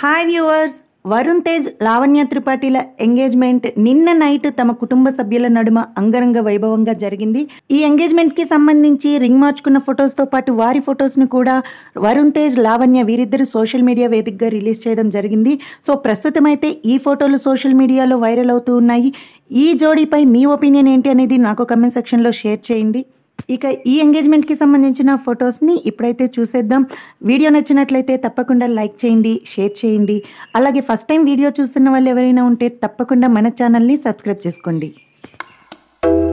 hi viewers Varun Tej Lavanya త్రిపాఠిల engagement నిన్న night తమ కుటుంబ సభ్యుల నడుమ అంగరంగ వైభవంగా జరిగింది ఈ ఎంగేజ్మెంట్ కి సంబంధించి రింగ్ మార్చుకున్న ఫొటోస్ తో పాటు వారి ఫొటోస్ ను కూడా వరుణ్ తేజ్ లావణ్య వీరిద్దరు సోషల్ మీడియా వేదికగా రిలీజ్ చేయడం జరిగింది సో ప్రస్తుతం అయితే ఈ ఫోటోలు సోషల్ మీడియాలో వైరల్ అవుతూ ఉన్నాయి ఈ జోడీపై మీ ఒపీనియన్ ఏంటి అనేది నాకు కమెంట్ సెక్షన్లో షేర్ చేయండి ఇక ఈ ఎంగేజ్మెంట్కి సంబంధించిన ఫొటోస్ని ఇప్పుడైతే చూసేద్దాం వీడియో నచ్చినట్లయితే తప్పకుండా లైక్ చేయండి షేర్ చేయండి అలాగే ఫస్ట్ టైం వీడియో చూస్తున్న వాళ్ళు ఎవరైనా ఉంటే తప్పకుండా మన ఛానల్ని సబ్స్క్రైబ్ చేసుకోండి